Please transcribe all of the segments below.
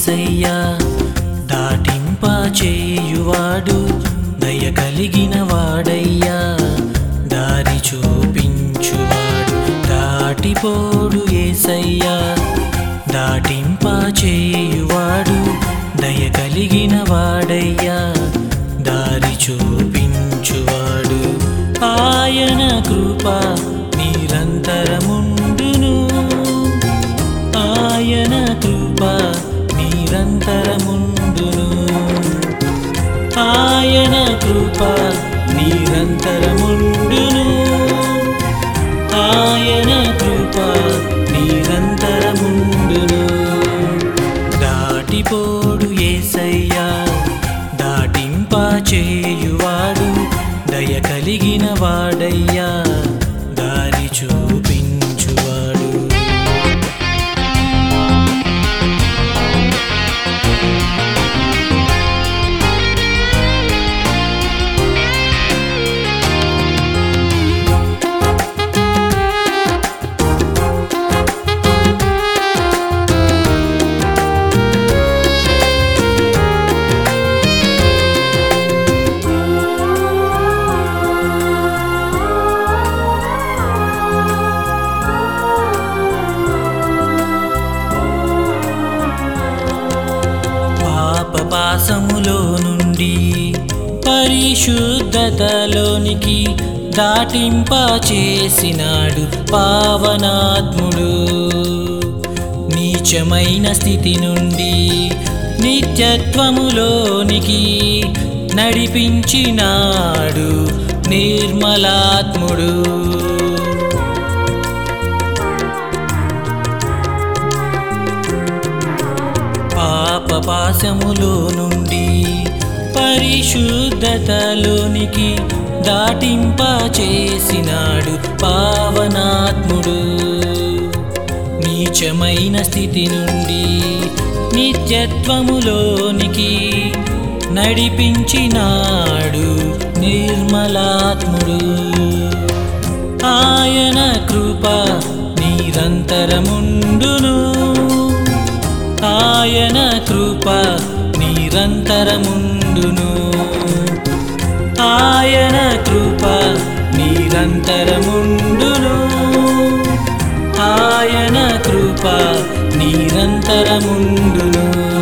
ఏసయ్యా దాటింప చేయువాడు దయ కలిగిన వాడయ్యా దారి చూపించువాడు దాటిపోడు ఏసయ్యా దాటింప చేయువాడు దయ కలిగిన వాడయ్యా దారి చూపించువాడు ఆయన కృప నిరంతరముండును ఆయన కృప నిరంతరముండును ఆయన కృప నిరంతరముండును ఆయన కృప నిరంతరముండును దాటిపోడు ఏసయ్యా దాటింప చేయువాడు దయ కలిగిన వాడయ్యా దారి చూపించువాడు పాప పాసములో నుండి పరిశుద్ధతలోనికి దాటింప చేసినాడు పావనాత్ముడు నీచమైన స్థితి నుండి నిత్యత్వములోనికి నడిపించినాడు నిర్మలాత్ముడు పాప పాశములో నుండి పరిశుద్ధతలోనికి దాటింప చేసినాడు పావనాత్ముడు నీచమైన స్థితి నుండి నిత్యత్వములోనికి నడిపించినాడు నిర్మలాత్ముడు ఆయన కృప నిరంతరముండును ఆయన కృప నిరంతరముండును ఆయన కృప నిరంతరముండును ఆయన కృప నిరంతరముండును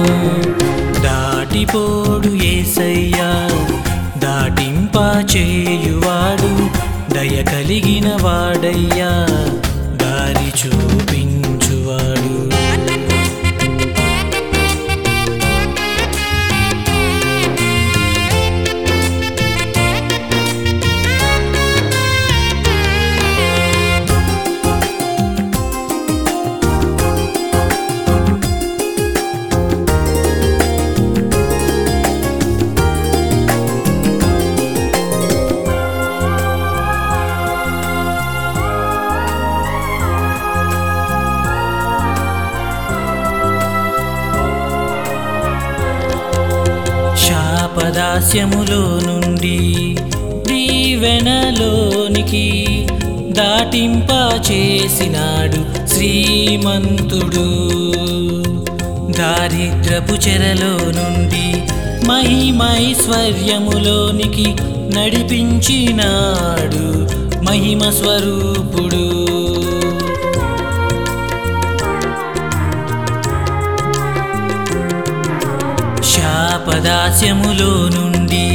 దాటిపోడు ఏసయ్యా దాటింప చేయువాడు దయ కలిగిన వాడయ్యా దారి చూపించువాడు శాపదాస్యములో నుండి దీవెనలోనికి దాటింప చేసినాడు శ్రీమంతుడు దారిద్రపు చెరలో నుండి మహిమైశ్వర్యములోనికి నడిపించినాడు మహిమ స్వరూపుడు శాపదాస్యములో నుండి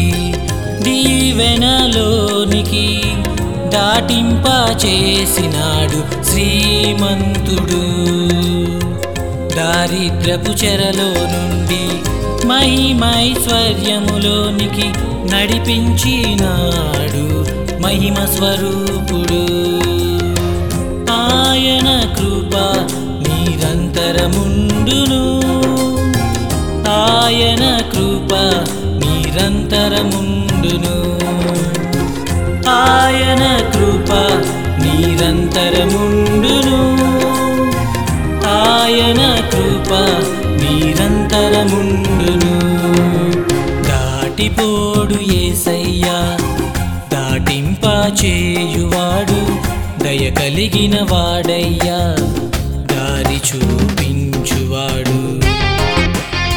దీవెనలోనికి దాటింప చేసినాడు శ్రీమంతుడు దారిద్రపు చెరలో నుండి మహిమైశ్వర్యములోనికి నడిపించినాడు మహిమ స్వరూపుడు ఆయన కృప నిరంతరముండును ఆయన కృప నిరంతరముండును ఆయన కృప నిరంతరముండును ఆయన కృప నిరంతరముండును దాటిపోడు ఏసయ్యా దాటింప చేయువాడు దయ కలిగిన వాడయ్యా దారి చూపించువాడు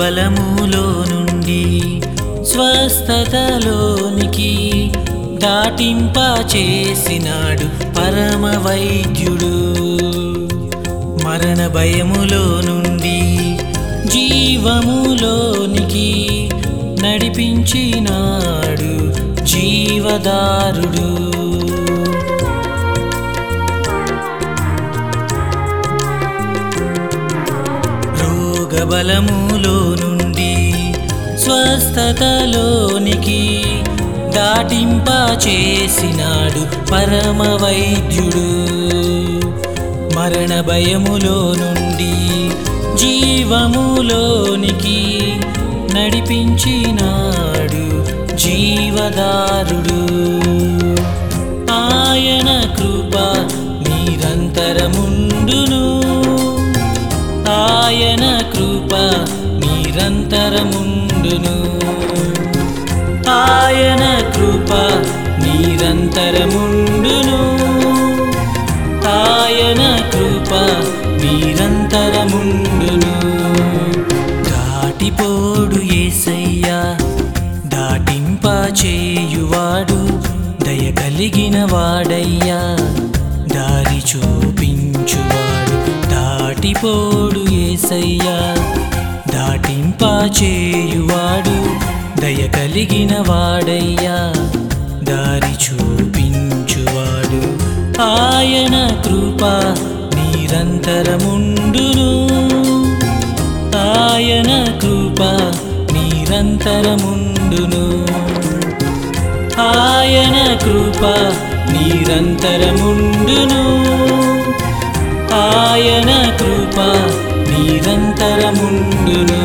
రోగబలములో నుండి స్వస్థతలోనికి దాటింప చేసినాడు పరమ వైద్యుడు మరణ భయములో నుండి జీవములోనికి నడిపించినాడు జీవదారుడు రోగబలములో నుండి స్వస్థతలోనికి దాటింప చేసినాడు పరమ వైద్యుడు మరణ భయములో నుండి జీవములోనికి నడిపించినాడు జీవదారుడు ఆయన కృప నిరంతరముండును ఆయన కృప నిరంతరముండును ఆయన కృప నిరంతరముండును ఆయన కృప నిరంతరముండును దాటిపోడు ఏసయ్యా దాటింప చేయువాడు దయ కలిగిన వాడయ్యా దారి చూపించువాడు దాటిపోడు ఏసయ్యా దాటింప చేయువాడు దయ కలిగిన వాడయ్యా దారి చూపించువాడు ఆయన కృప నిరంతరముండును ఆయన కృప నిరంతరముండును ఆయన కృప నిరంతరముండును ఆయన కృప నిరంతరముండును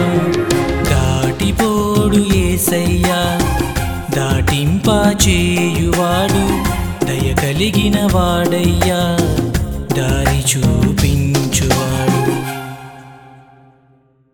దాటిపోడు ఏసయ్యా దాటింప చేయువాడు దయ కలిగిన వాడయ్యా దారి చూపించువాడు